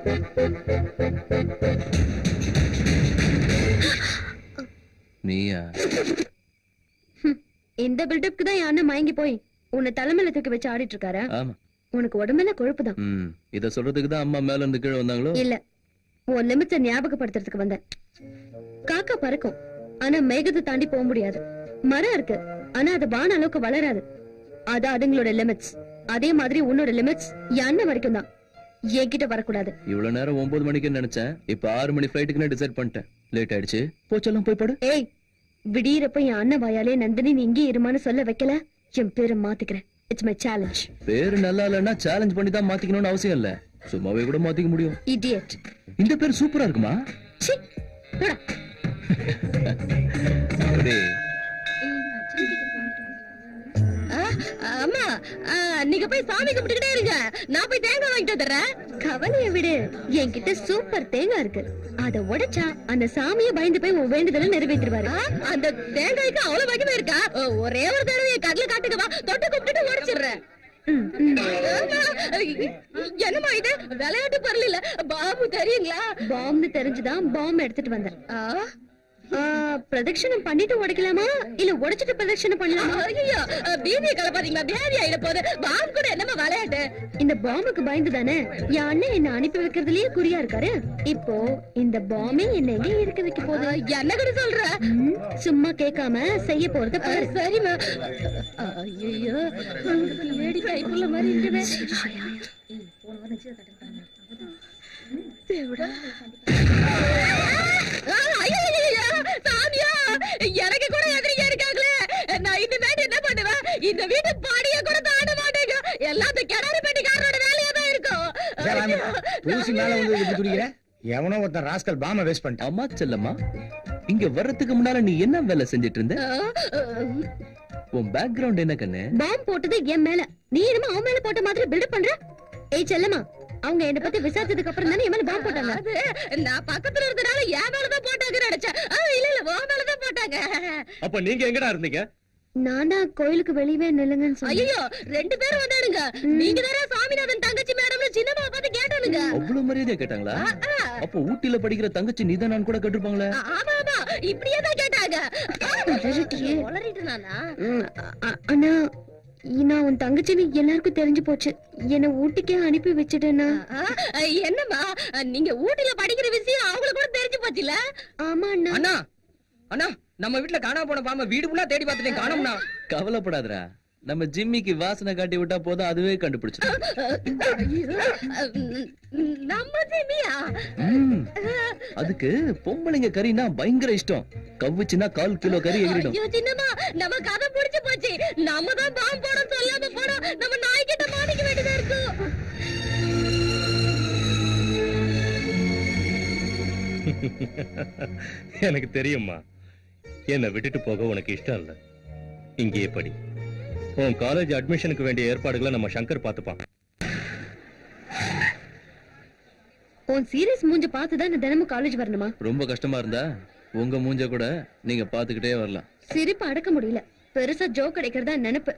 நீயா இந்த பில்டப்க்கு தான் என் அண்ணன் மயங்கி போய் உன்னை தலைமையில தூக்கி வச்சு ஆடிட்டு இருக்காரா ஆமா உனக்கு உடம்பெல்லாம் கொழுப்பு தான் ம் இத சொல்றதுக்கு தான் அம்மா மேல இருந்து கீழே வந்தாங்களோ இல்ல உன் லிமிட்ஸ ஞாபகப்படுத்துறதுக்கு வந்தேன் காக்கா பறக்கும் ஆனா மேகத்தை தாண்டி போக முடியாது மரம் இருக்கு ஆனா அது வான அளவுக்கு வளராது அது அதுங்களோட லிமிட்ஸ் அதே மாதிரி உன்னோட லிமிட்ஸ் என் அண்ணன் வரைக்கும் தான் என்கிட்ட வரக்கூடாது இவ்வளவு நேரம் ஒன்பது மணிக்குன்னு நினைச்சேன் இப்ப ஆறு மணி ஃபிளைட்டுக்குன்னு டிசைட் பண்ணிட்டேன் லேட் ஆயிடுச்சு போச்செல்லாம் போய் படு ஏய் விடியறப்ப என் அண்ணன் வாயாலே நந்தினி நீ இங்கே இருமான்னு சொல்ல வைக்கல என் பேரை மாத்திக்கிறேன் இட்ஸ் மை சேலஞ்ச் பேரு நல்லா இல்லைன்னா சேலஞ்ச் பண்ணி தான் மாத்திக்கணும்னு அவசியம் இல்ல சும்மாவே கூட மாத்திக்க முடியும் இடியட் இந்த பேர் சூப்பரா இருக்குமா சி போடா அப்படியே அம்மா நீங்க போய் சாமி கும்பிட்டுக்கிட்டே இருங்க நான் போய் தேங்காய் வாங்கிட்டு வந்துடுறேன் கவலைய விடு என்கிட்ட சூப்பர் தேங்காய் இருக்கு அத உடைச்சா அந்த சாமியை பயந்து போய் உன் வேண்டுதலை நிறைவேற்றுவாரு அந்த தேங்காய்க்கு அவ்வளவு மகிமை இருக்கா ஒரே ஒரு தடவை என் கடல காட்டுக்கு வா தொட்டு கும்பிட்டு உடைச்சிடுறேன் என்னமா இது விளையாட்டு பொருள் இல்ல பாம்பு தெரியுங்களா பாம்பு தெரிஞ்சுதான் பாம்பு எடுத்துட்டு வந்தேன் ஆ, பிரதட்சணம் பண்ணிட்டு உடைக்கலாமா இல்ல உடைச்சிட்டு பிரதட்சணம் பண்ணலாமா ஐயோ பீதியை கலப்பாதீங்களா பேதி ஆயிட போகுது பாம்பு கூட என்னமா விளையாட்டு இந்த பாம்புக்கு பயந்து தானே என் அண்ணன் என்ன அனுப்பி வைக்கிறதுலயே குறியா இருக்காரு இப்போ இந்த பாம்பே என்ன எங்க இருக்க வைக்க போகுது என்ன கூட சொல்ற சும்மா கேட்காம செய்ய போறது பாரு சரிமா ஐயோ லேடி கைப்புள்ள மாதிரி இருக்குதே சாமியா எனக்கு கூட எதிரிங்க இருக்காங்களே நான் இந்த வேண்டி என்ன பண்ணுவேன் இந்த வீட்டு பாடிய கூட தாண்ட மாட்டேங்க எல்லாம் இந்த கிணறு பெட்டிக்காரரோட வேலையா தான் இருக்கும் தூசி மேல வந்து இப்படி துடிக்கிற எவனோ ஒருத்தன் ராஸ்கல் பாம வேஸ்ட் பண்ணிட்டான் அம்மா செல்லம்மா இங்க வர்றதுக்கு முன்னால நீ என்ன வேலை செஞ்சிட்டு இருந்த உன் பேக்ரவுண்ட் என்ன கண்ணு பாம் போட்டது என் மேல நீ என்னமோ அவன் மேல போட்ட மாதிரி பில்டப் பண்ற ஏய் செல்லம்மா அவங்க என்ன பத்தி விசாரிச்சதுக்கு அப்புறம் தானே என் மேல பாம் போட்டாங்க நான் பக்கத்துல இருந்தனால என் மேலதான் போட்டாங்க நினைச்சேன் இல்ல இல்ல உன் மேலதான் போட்டாங்க அப்ப நீங்க எங்கடா இருந்தீங்க நான் தான் கோயிலுக்கு வெளியவே நில்லுங்கன்னு சொன்னேன் ஐயோ ரெண்டு பேரும் வந்தானுங்க நீங்க தானே சாமிநாதன் தங்கச்சி மேடம்னு சின்னம்மா பார்த்து கேட்டானுங்க அவ்வளவு மரியாதையா கேட்டாங்களா அப்ப ஊட்டில படிக்கிற தங்கச்சி நீதான் நான் கூட கேட்டிருப்பாங்களே ஆமா ஆமா இப்படியே தான் கேட்டாங்க வளரிட்டு நானா அண்ணா நான் உன் தங்கச்சின்னு எல்லாருக்கும் தெரிஞ்சு போச்சு என்ன ஊட்டிக்கே அனுப்பி வச்சுட்டேன்னா என்னம்மா நீங்க ஊட்டில படிக்கிற விஷயம் அவங்களுக்கு கூட தெரிஞ்சு போச்சுல ஆமா அண்ணா அண்ணா அண்ணா நம்ம வீட்ல காணாம போன பாம்ப வீடு ஃபுல்லா தேடி பார்த்துட்டேன் காணோம்னா கவலைப்படாதடா நம்ம ஜிம்மிக்கு வாசனை காட்டி விட்டா போதும் அதுவே கண்டுபிடிச்சிடும் நம்ம ஜிமியா ம், அதுக்கு பொம்பளைங்க கறினா பயங்கர இஷ்டம் கவ்வுச்சுன்னா கால் கிலோ கறி எகிரிடும் ஐயோ சின்னம்மா நம்ம கதை புடிச்சு போச்சு நம்ம தான் பாம்பு போட சொல்லாம போனோம் நம்ம நாய்கிட்ட மாட்டிக்க வேண்டியதா இருக்கும் எனக்கு தெரியும்மா என்னை விட்டுட்டு போக உனக்கு இஷ்டம் இல்ல இங்கேயே படி உன் காலேஜ் அட்மிஷனுக்கு வேண்டிய ஏற்பாடுகளை நம்ம சங்கர் பார்த்துப்பான் உன் சீரியஸ் மூஞ்ச பார்த்து தான் தினமும் காலேஜ் வரணுமா ரொம்ப கஷ்டமா இருந்தா உங்க மூஞ்ச கூட நீங்க பாத்துக்கிட்டே வரலாம் சிரிப்பு அடக்க முடியல பெருசா ஜோக் கிடைக்கிறதா நினைப்பு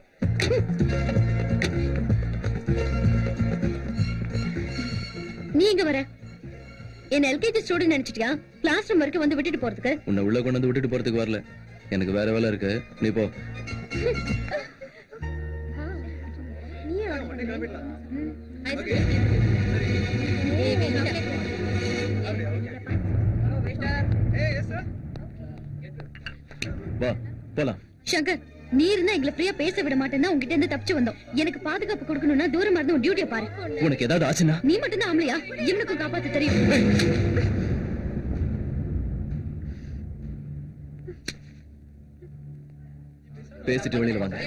நீ எங்க வர என்ன எல்கேஜி ஸ்டூடெண்ட் நினைச்சிட்டியா கிளாஸ் ரூம் வரைக்கும் வந்து விட்டுட்டு போறதுக்கு உன்னை உள்ள கொண்டு வந்து விட்டுட்டு போறதுக்கு வரல எனக்கு வேற வேலை இருக்கு நீ போ வா போலாம் சங்கர் நீ இருந்தா எங்களை ஃப்ரீயா பேச விட மாட்டேன்னா உங்ககிட்ட இருந்து தப்பிச்சு வந்தோம் எனக்கு பாதுகாப்பு கொடுக்கணும்னா தூரமா இருந்து உன் டியூட்டியை பாரு உனக்கு ஏதாவது ஆச்சுன்னா நீ மட்டும் தான் ஆம்பளையா இவனுக்கும் காப்பாத்த தெரியும் பேசிட்டு வெளியில வாங்க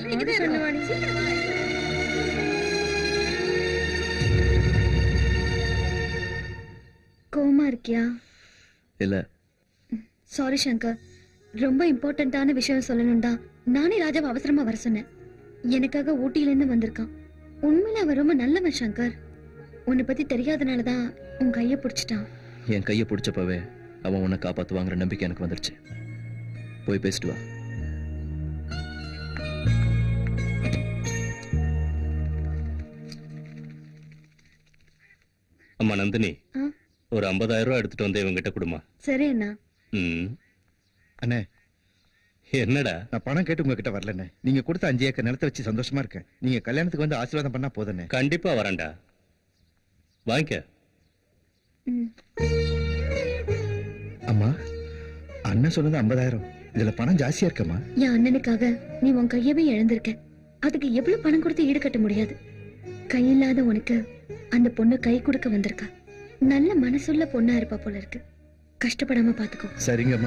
கோமா இருக்கியா இல்ல சாரி சங்கர் ரொம்ப இம்பார்ட்டன்டான விஷயம் சொல்லணும் தான் நானே ராஜாவை அவசரமா வர சொன்னேன் எனக்காக ஊட்டியில இருந்து வந்திருக்கான் உண்மையில அவன் ரொம்ப நல்லவன் சங்கர் உன்னை பத்தி தெரியாதனால தான் உன் கைய பிடிச்சிட்டான் என் கையை பிடிச்சப்பவே அவன் உன்னை காப்பாத்துவாங்கிற நம்பிக்கை எனக்கு வந்துருச்சு போய் பேசிட்டு வா அம்மா நந்தினி ஆ? ஒரு 50000 ரூபாய் எடுத்துட்டு வந்து இவங்கிட்ட கொடுமா சரி அண்ணா ம் அண்ணே என்னடா நான் பணம் கேட்டு உங்ககிட்ட வரலண்ணே நீங்க கொடுத்த அஞ்சு ஏக்கர் நிலத்தை வச்சு சந்தோஷமா இருக்கேன் நீங்க கல்யாணத்துக்கு வந்து ஆசீர்வாதம் பண்ணா போதுண்ணே கண்டிப்பா வரேன்டா வாங்கிக்க ம். அம்மா அண்ணன் சொன்னது ஐம்பதாயிரம் இதுல பணம் ஜாஸ்தியா இருக்கம்மா என் அண்ணனுக்காக நீ உன் கையவே இழந்திருக்க அதுக்கு எவ்வளவு பணம் கொடுத்து ஈடுகட்ட முடியாது கையில்லாத உனக்கு அந்த பொண்ணு கை கொடுக்க வந்திருக்கா நல்ல மனசுள்ள பொண்ணா இருப்பா போல இருக்கு கஷ்டப்படாம பாத்துக்கோ சரிங்கம்மா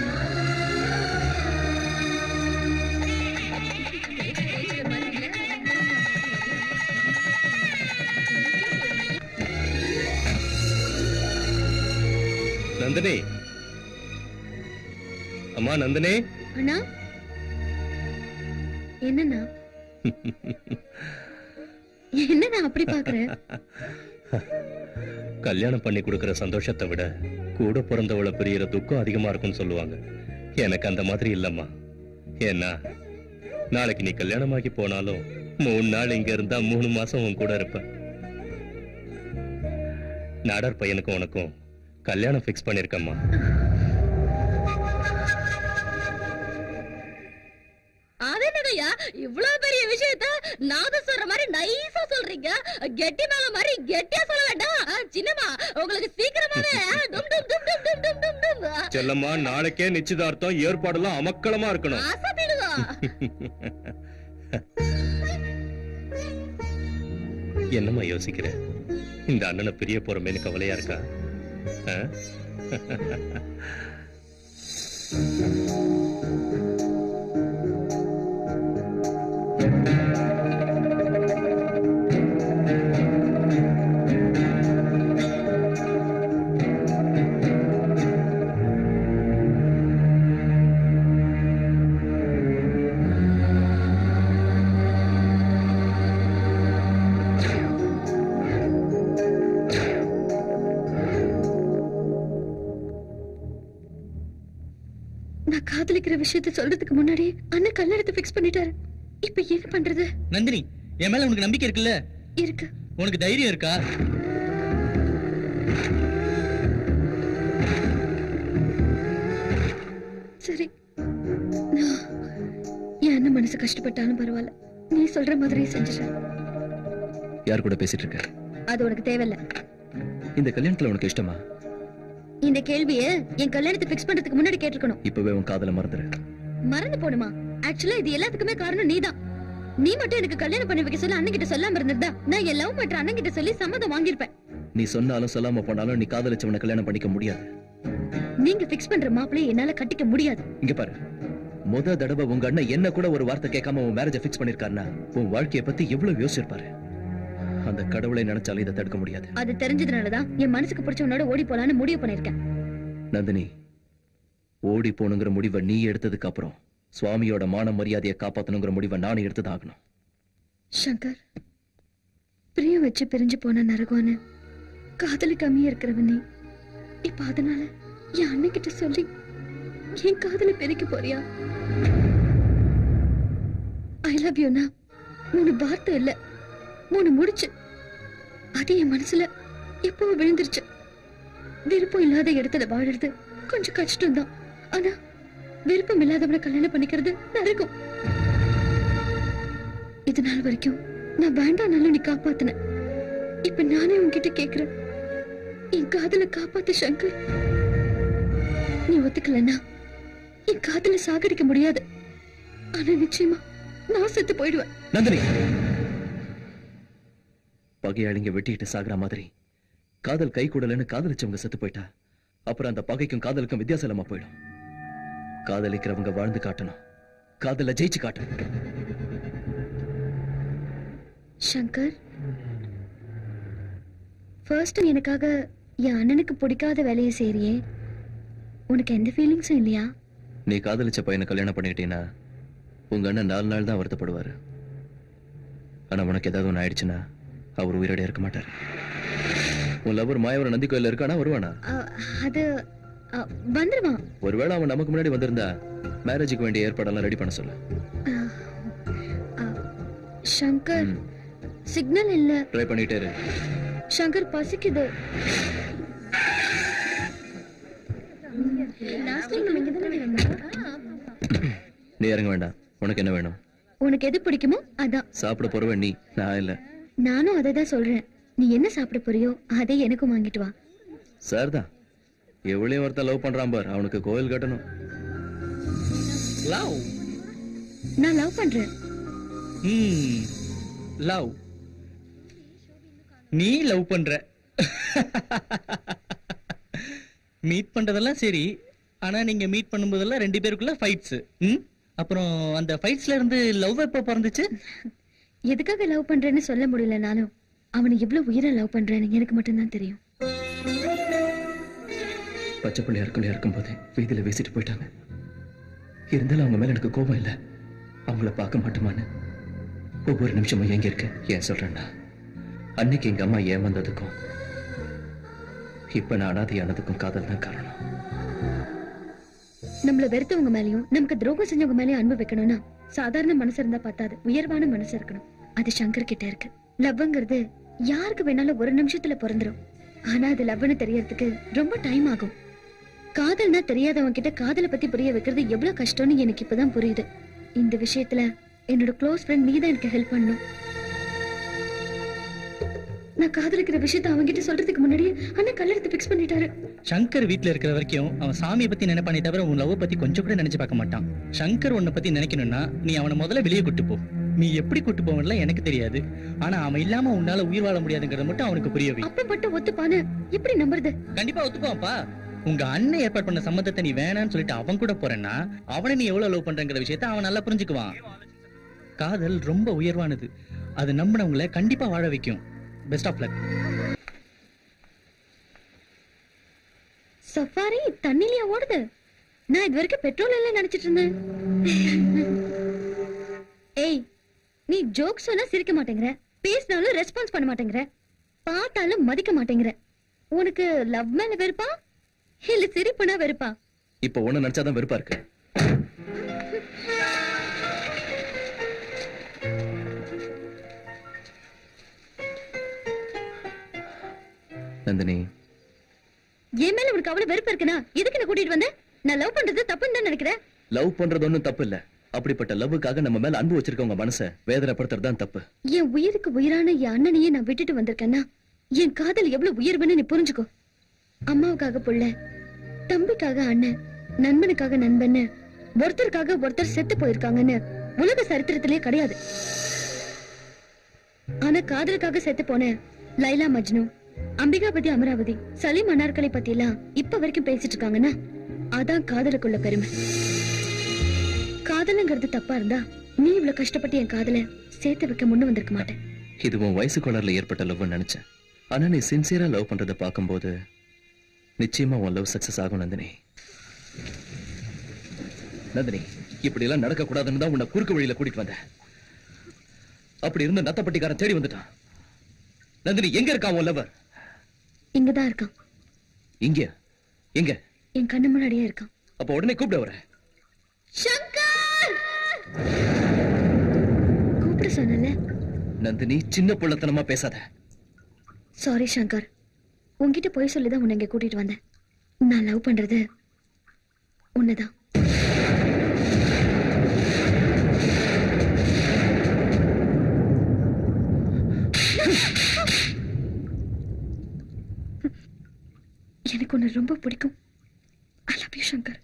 நந்தினி அம்மா நந்தினி அண்ணா என்னண்ணா என்னண்ணா அப்படி பாக்குற கல்யாணம் பண்ணி கொடுக்கிற சந்தோஷத்தை விட கூட பிறந்தவளை பிரியற துக்கம் அதிகமா இருக்கும்னு சொல்லுவாங்க எனக்கு அந்த மாதிரி இல்லம்மா ஏன்னா நாளைக்கு நீ கல்யாணமாகி போனாலும் மூணு நாள் இங்க இருந்தா மூணு மாசம் உன் கூட இருப்ப நாடார் பையனுக்கும் உனக்கும் கல்யாணம் ஃபிக்ஸ் பண்ணிருக்கம்மா அது என்னங்கய்யா இவ்வளவு பெரிய விஷயத்த நாத சொல்ற மாதிரி நைஸா சொல்றீங்க கெட்டி மேல மாதிரி கெட்டியா சொல்ல வேண்டாம் ஆ, சின்னம்மா உங்களுக்கு சீக்கிரமாவே ஆ, டும் டும் டும் டும் டும் டும் டும் டும் ஆ, செல்லம்மா நாளைக்கே நிச்சயதார்த்தம் ஏற்பாடெல்லாம் அமக்களமா இருக்கணும் அசத்திடுங்க என்னம்மா யோசிக்கிற இந்த அண்ணனை பிரிய போறமேனு கவலையா இருக்கா ஆ? நான் காதலிக்கிற விஷயத்த சொல்றதுக்கு முன்னாடி அண்ணன் கல்யாணத்தை ஃபிக்ஸ் பண்ணிட்டாரு இப்ப என்ன பண்றது நந்தினி என் மேல உனக்கு நம்பிக்கை இருக்குல்ல இருக்கு உனக்கு தைரியம் இருக்கா சரி நான் என் அண்ணன் மனசு கஷ்டப்பட்டாலும் பரவாயில்ல நீ சொல்ற மாதிரியே செஞ்சுட்டேன் யார் கூட பேசிட்டு இருக்க அது உனக்கு தேவையில்ல இந்த கல்யாணத்துல உனக்கு இஷ்டமா இந்த கேள்விய என் கல்யாணத்தை ஃபிக்ஸ் பண்றதுக்கு முன்னாடி கேட்டிருக்கணும் இப்பவே உன் காதல மறந்துரு மறந்து போடுமா ஆக்சுவலா இது எல்லாத்துக்குமே காரணம் நீதான் நீ மட்டும் எனக்கு கல்யாணம் பண்ணி வைக்க சொல்லி அண்ணன் கிட்ட சொல்லாம இருந்திருந்தா நான் என் லவ் பண்ற அண்ணன் கிட்ட சொல்லி சம்மதம் வாங்கியிருப்பேன் நீ சொன்னாலும் சொல்லாம போனாலும் நீ காதலிச்சவனை கல்யாணம் பண்ணிக்க முடியாது நீங்க ஃபிக்ஸ் பண்ற மாப்பிளைய என்னால கட்டிக்க முடியாது இங்க பாரு முத தடவை உங்க அண்ணன் என்ன கூட ஒரு வார்த்தை கேட்காம உன் மேரேஜ ஃபிக்ஸ் பண்ணிருக்காருன்னா உன் வாழ்க்கைய பத்தி எவ்வளவு யோசிச்சிருப்பாரு அந்த கடவுளை நினைச்சாலும் இதை தடுக்க முடியாது அது தெரிஞ்சதுனாலதான் என் மனசுக்கு பிடிச்சவனோட ஓடி போலான்னு முடிவு பண்ணிருக்கேன் நந்தினி ஓடி போகணுங்கிற முடிவை நீ எடுத்ததுக்கு அப்புறம் சுவாமியோட மான மரியாதையை காப்பாத்தணுங்கிற முடிவை நானும் எடுத்துதாகணும் சங்கர் பிரியம் வச்சு பிரிஞ்சு போன நரகோன்னு காதலிக்காமையே இருக்கிறவன் நீ இப்ப அதனால என் அண்ணன் கிட்ட சொல்லி என் காதலை பிரிக்க போறியா ஐ லவ் யூனா மூணு வார்த்தை இல்ல மூணு முடிச்சு அது என் மனசுல எப்போ விழுந்துருச்சு விருப்பம் இல்லாத இடத்துல வாழறது கொஞ்சம் கஷ்டம்தான் ஆனா விருப்பம் இல்லாதவனை கல்யாணம் பண்ணிக்கிறது நரகம் இது நாள் வரைக்கும் நான் வேண்டாம்னாலும் நீ காப்பாத்தின இப்ப நானே உன்கிட்ட கேக்குறேன் என் காதல காப்பாத்து சங்கர் நீ ஒத்துக்கலன்னா என் காதல சாகடிக்க முடியாது ஆனா நிச்சயமா நான் செத்து போயிடுவேன் நந்தினி பகையாளிங்க வெட்டிட்டு சாகுற மாதிரி காதல் கை கூடலன்னு காதலிச்சவங்க செத்து போயிட்டா அப்புறம் அந்த பகைக்கும் காதலுக்கும் வித்தியாசம் இல்லாம போயிடும் காதலிக்கிறவங்க வாழ்ந்து காட்டணும் காதல ஜெயிச்சு காட்டணும் சங்கர் ஃபர்ஸ்ட் எனக்காக என் அண்ணனுக்கு பிடிக்காத வேலையை செய்றியே உனக்கு எந்த ஃபீலிங்ஸும் இல்லையா நீ காதலிச்ச பையனை கல்யாணம் பண்ணிக்கிட்டீன்னா உங்க அண்ணன் நாலு நாள் தான் வருத்தப்படுவாரு ஆனா உனக்கு ஏதாவது ஒண்ணு ஆயிடுச்சுன்னா அவர் உயிரோட இருக்க மாட்டார் உன் லவர் மாயவரம் நந்தி கோயில்ல இருக்கானா வருவானா அ- அது அ, வந்துருவான் ஒருவேளை அவன் நமக்கு முன்னாடி வந்திருந்தா மேரேஜுக்கு வேண்டிய ஏற்பாடெல்லாம் ரெடி பண்ண சொல்லு அ, அ, சங்கர் சிக்னல் இல்ல ட்ரை பண்ணிட்டே இரு சங்கர் பசிக்குது நீ இறங்க வேண்டாம் உனக்கு என்ன வேணும் உனக்கு எது பிடிக்குமோ அதான் சாப்பிட போறவன் நீ நான் இல்ல நானும் அதை தான் சொல்றேன் நீ என்ன சாப்பிட போறியோ அதை எனக்கும் வாங்கிட்டு வா சார் தான் எவ்வளவு ஒருத்தன் லவ் பண்றான் பார் அவனுக்கு கோயில் கட்டணும் லவ் நான் லவ் பண்றேன் ம் லவ் நீ லவ் பண்ற மீட் பண்றதெல்லாம் சரி ஆனா நீங்க மீட் பண்ணும்போதெல்லாம் ரெண்டு பேருக்குள்ள ஃபைட்ஸ் ம் அப்புறம் அந்த ஃபைட்ஸ்ல இருந்து லவ் எப்ப பிறந்துச்சு எதுக்காக லவ் பண்றேன்னு சொல்ல முடியலனாலும் அவனை எவ்வளவு உயிரை லவ் பண்றேன்னு எனக்கு மட்டும்தான் தெரியும் பச்சை பிள்ளையா இருக்கும் இருக்கும்போது வீதியில வீசிட்டு போயிட்டாங்க இருந்தாலும் அவங்க மேல எனக்கு கோபம் இல்ல அவங்கள பார்க்க மாட்டோமான்னு ஒவ்வொரு நிமிஷமும் எங்க இருக்க ஏன் சொல்றேன்னா அன்னைக்கு எங்க அம்மா ஏன் வந்ததுக்கும் இப்ப நான் அனாதையானதுக்கும் காதல் தான் காரணம் நம்மள வெறுத்தவங்க மேலயும் நமக்கு துரோகம் செஞ்சவங்க மேலயும் அன்பு வைக்கணும்னா சாதாரண மனசு இருந்தா பத்தாது உயர்வான மனசு இருக்கணும் அது சங்கர் கிட்ட இருக்கு லவ்ங்கிறது யாருக்கு வேணாலும் ஒரு நிமிஷத்துல பிறந்துரும் ஆனா அது லவ்னு தெரியறதுக்கு ரொம்ப டைம் ஆகும் காதல்னா தெரியாதவங்க கிட்ட காதலை பத்தி புரிய வைக்கிறது எவ்வளவு கஷ்டம்னு எனக்கு இப்பதான் புரியுது இந்த விஷயத்துல என்னோட க்ளோஸ் ஃப்ரெண்ட் நீ தான் எனக்கு ஹெல்ப் பண்ணணும் நான் காதலிக்கிற விஷயத்த அவன்கிட்ட சொல்றதுக்கு முன்னாடியே அண்ணன் கல்யாணத்தை பிக்ஸ் பண்ணிட்டாரு சங்கர் வீட்ல இருக்கிற வரைக்கும் அவன் சாமியை பத்தி நினைப்பானே தவிர உன் லவ் பத்தி கொஞ்சம் கூட நினைச்சு பார்க்க மாட்டான் சங்கர் உன்னை பத்தி நினைக்கணும்னா நீ அவனை முதல்ல வெளியே கூட்டு போ நீ எப்படி கூட்டு போவன்ல எனக்கு தெரியாது ஆனா அவன் இல்லாம உன்னால உயிர் வாழ முடியாதுங்கிறத மட்டும் அவனுக்கு புரிய வை அப்ப மட்டும் ஒத்துப்பான்னு எப்படி நம்புறது கண்டிப்பா ஒத்துக்குவான்ப்பா உங்க அண்ணன் ஏற்பாடு பண்ண சம்மதத்தை நீ வேணாம்னு சொல்லிட்டு அவன் கூட போறேன்னா அவனை நீ எவ்வளவு லவ் பண்றங்கிற விஷயத்த அவன் நல்லா புரிஞ்சுக்குவான் காதல் ரொம்ப உயர்வானது அது நம்பினவங்களை கண்டிப்பா வாழ வைக்கும் பெஸ்ட் ஆஃப் லக் சஃபாரி தண்ணிலயா ஓடுது நான் இது வரைக்கும் பெட்ரோல் எல்லாம் நினைச்சிட்டு இருந்தேன் ஏய் நீ ஜோக் சொன்னா சிரிக்க மாட்டேங்கிற பேசினாலும் ரெஸ்பான்ஸ் பண்ண மாட்டேங்கிற பார்த்தாலும் மதிக்க மாட்டேங்கிற உனக்கு லவ் மேல வெறுப்பா இல்ல சிரிப்புனா வெறுப்பா இப்ப ஒண்ணு நினைச்சாதான் வெறுப்பா இருக்கு நந்தினி என் மேல உனக்கு அவ்வளவு வெறுப்பு இருக்குனா எதுக்கு என்ன கூட்டிட்டு வந்த நான் லவ் பண்றது தப்புன்னு தான் நினைக்கிறேன் லவ் பண்றது ஒண்ணும் தப்பு இல்ல அப்படிப்பட்ட லவ்வுக்காக நம்ம மேல அன்பு வச்சிருக்கவங்க மனசை வேதனைப்படுத்துறது தான் தப்பு என் உயிருக்கு உயிரான என் அண்ணனையே நான் விட்டுட்டு வந்திருக்கேன்னா என் காதல் எவ்வளவு உயர்வுன்னு நீ புரிஞ்சுக்கோ அம்மாவுக்காக புள்ள தம்பிக்காக அண்ணன் நண்பனுக்காக நண்பன்னு ஒருத்தருக்காக ஒருத்தர் செத்து போயிருக்காங்கன்னு உலக சரித்திரத்திலே கிடையாது ஆனா காதலுக்காக செத்து போன லைலா மஜ்னு அம்பிகாபதி அமராவதி சலீம் அனார்கலை பத்தி எல்லாம் இப்ப வரைக்கும் பேசிட்டு இருக்காங்கன்னா அதான் காதலுக்குள்ள பெருமை காதலுங்கிறது தப்பா இருந்தா நீ இவ்வளவு கஷ்டப்பட்டு என் காதல சேர்த்து வைக்க முன்ன வந்திருக்க மாட்டேன் இது உன் வயசு கோளாறுல ஏற்பட்ட லவ்னு நினைச்சேன் ஆனா நீ சின்சியரா லவ் பண்றத பார்க்கும்போது நிச்சயமா உன் லவ் சக்சஸ் ஆகும் நந்தினி நந்தினி இப்படி எல்லாம் நடக்க கூடாதுன்னு தான் உன்னை குறுக்கு வழியில கூட்டிட்டு வந்தேன் அப்படி இருந்த நத்தப்பட்டிக்காரன் தேடி வந்துட்டான் நந்தினி எங்க இருக்கான் உன் லவர் இங்கதான் இருக்கான் இங்க எங்க என் கண்ணு முன்னாடியே இருக்கான் அப்ப உடனே கூப்பிட வர சங்கர் கூப்பிட சொன்னல நந்தினி சின்ன புள்ளத்தனமா பேசாத சாரி சங்கர் உன்கிட்ட போய் சொல்லிதான் உன்னை இங்க கூட்டிட்டு வந்தேன் நான் லவ் பண்றது உன்னதான் எனக்கு உன்னை ரொம்ப பிடிக்கும் ஐ லவ் யூ சங்கர்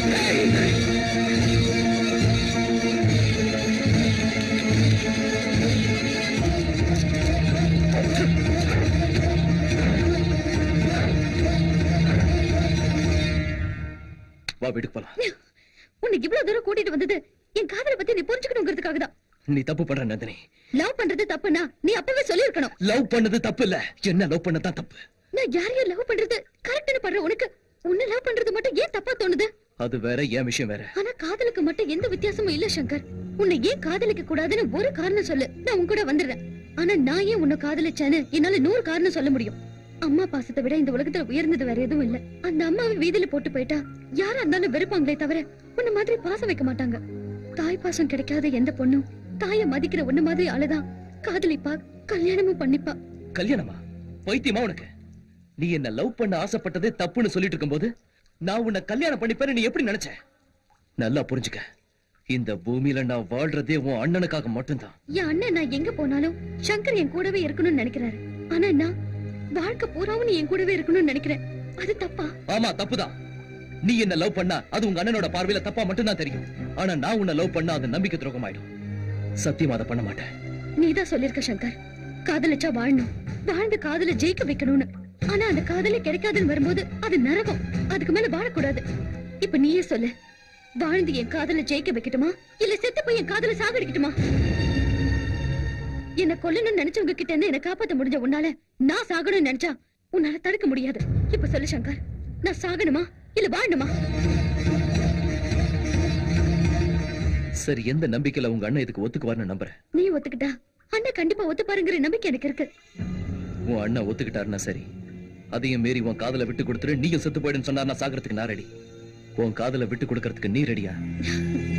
வா வீட்டுக்கு போலாம் உன்னை இவ்வளவு தூரம் கூட்டிட்டு வந்தது என் காதலை பத்தி நீ புரிஞ்சுக்கணுங்கிறதுக்காக தான் நீ தப்பு பண்ற நந்தினி லவ் பண்றது தப்புனா நீ அப்பவே சொல்லியிருக்கணும் லவ் பண்ணது தப்பு இல்ல என்ன லவ் பண்ணதான் தப்பு நான் யாரையும் லவ் பண்றது கரெக்ட்னு பண்ற உனக்கு உன்னை லவ் பண்றது மட்டும் ஏன் தப்பா தோணுது அது வேற என் விஷயம் வேற ஆனா காதலுக்கு மட்டும் எந்த வித்தியாசமும் இல்ல சங்கர் உன்னை ஏன் காதலிக்க கூடாதுன்னு ஒரு காரணம் சொல்லு நான் உன் கூட வந்துடுறேன் ஆனா நான் ஏன் உன்னை காதலிச்சேன்னு என்னால நூறு காரணம் சொல்ல முடியும் அம்மா பாசத்தை விட இந்த உலகத்துல உயர்ந்தது வேற எதுவும் இல்ல அந்த அம்மாவை வீதியில போட்டு போயிட்டா யாரா இருந்தாலும் வெறுப்பாங்களே தவிர உன்ன மாதிரி பாசம் வைக்க மாட்டாங்க தாய் பாசம் கிடைக்காத எந்த பொண்ணும் தாய மதிக்கிற உன்ன மாதிரி ஆளுதான் காதலிப்பா கல்யாணமும் பண்ணிப்பா கல்யாணமா பைத்தியமா உனக்கு நீ என்ன லவ் பண்ண ஆசைப்பட்டதே தப்புன்னு சொல்லிட்டு இருக்கும்போது நான் உன்னை கல்யாணம் பண்ணிப்பேன்னு நீ எப்படி நினைச்ச நல்லா புரிஞ்சுக்க இந்த பூமியில நான் வாழ்றதே உன் அண்ணனுக்காக மட்டும்தான் என் அண்ணன் நான் எங்க போனாலும் சங்கர் என் கூடவே இருக்கணும்னு நினைக்கிறாரு ஆனா நான் வாழ்க்கை பூராவும் நீ என் கூடவே இருக்கணும்னு நினைக்கிறேன் அது தப்பா ஆமா தப்புதான் நீ என்ன லவ் பண்ணா அது உங்க அண்ணனோட பார்வையில தப்பா மட்டும்தான் தெரியும் ஆனா நான் உன்னை லவ் பண்ணா அது நம்பிக்கை துரோகம் ஆயிடும் சத்தியமா அதை பண்ண மாட்டேன் நீதான் சொல்லிருக்க சங்கர் காதலிச்சா வாழணும் வாழ்ந்து காதல ஜெயிக்க வைக்கணும்னு ஆனா அந்த காதலே கிடைக்காதுன்னு வரும்போது அது நரகம் அதுக்கு மேல வாழக்கூடாது இப்ப நீயே சொல்லு வாழ்ந்து என் காதல ஜெயிக்க வைக்கட்டுமா இல்ல செத்து போய் என் காதல சாகடிக்கட்டுமா என்ன கொல்லணும்னு நினைச்சவங்க கிட்ட இருந்து என்ன காப்பாத்த முடிஞ்ச உன்னால நான் சாகணும்னு நினைச்சா உன்னால தடுக்க முடியாது இப்ப சொல்லு சங்கர் நான் சாகணுமா இல்ல வாழணுமா சரி எந்த நம்பிக்கையில உங்க அண்ணன் இதுக்கு ஒத்துக்குவார்னு நம்புறேன் நீ ஒத்துக்கிட்டா அண்ணன் கண்டிப்பா ஒத்துப்பாருங்கிற நம்பிக்கை எனக்கு இருக்கு உன் அண்ணன் ஒத்துக்கிட்டாருன்னா சரி அதையும் மீறி உன் காதல விட்டு கொடுத்துரு நீயும் செத்து போயிடுன்னு சொன்னார்னா சாகிறதுக்கு நான் ரெடி உன் காதல விட்டு கொடுக்கறதுக்கு நீ ரெடியா